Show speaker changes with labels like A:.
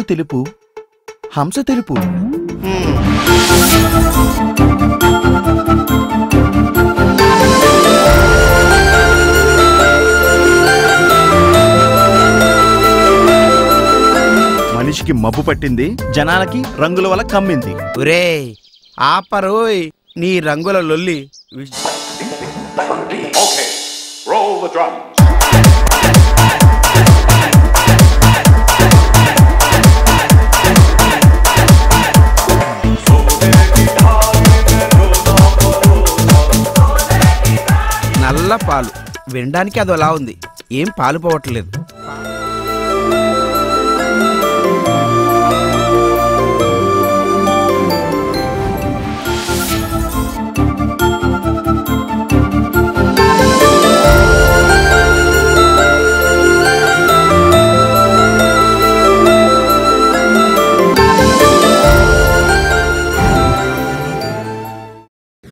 A: తెలుపు హంస తెలుపు మనిషికి మబ్బు పట్టింది జనాలకి రంగుల వల్ల కమ్మింది
B: ఒరే ఆపరోయ్ నీ రంగుల లొల్లి
C: Okay, roll the drums.
B: నల్ల పాలు వినడానికి అదోలా ఉంది ఏం పాలు పోవట్లేదు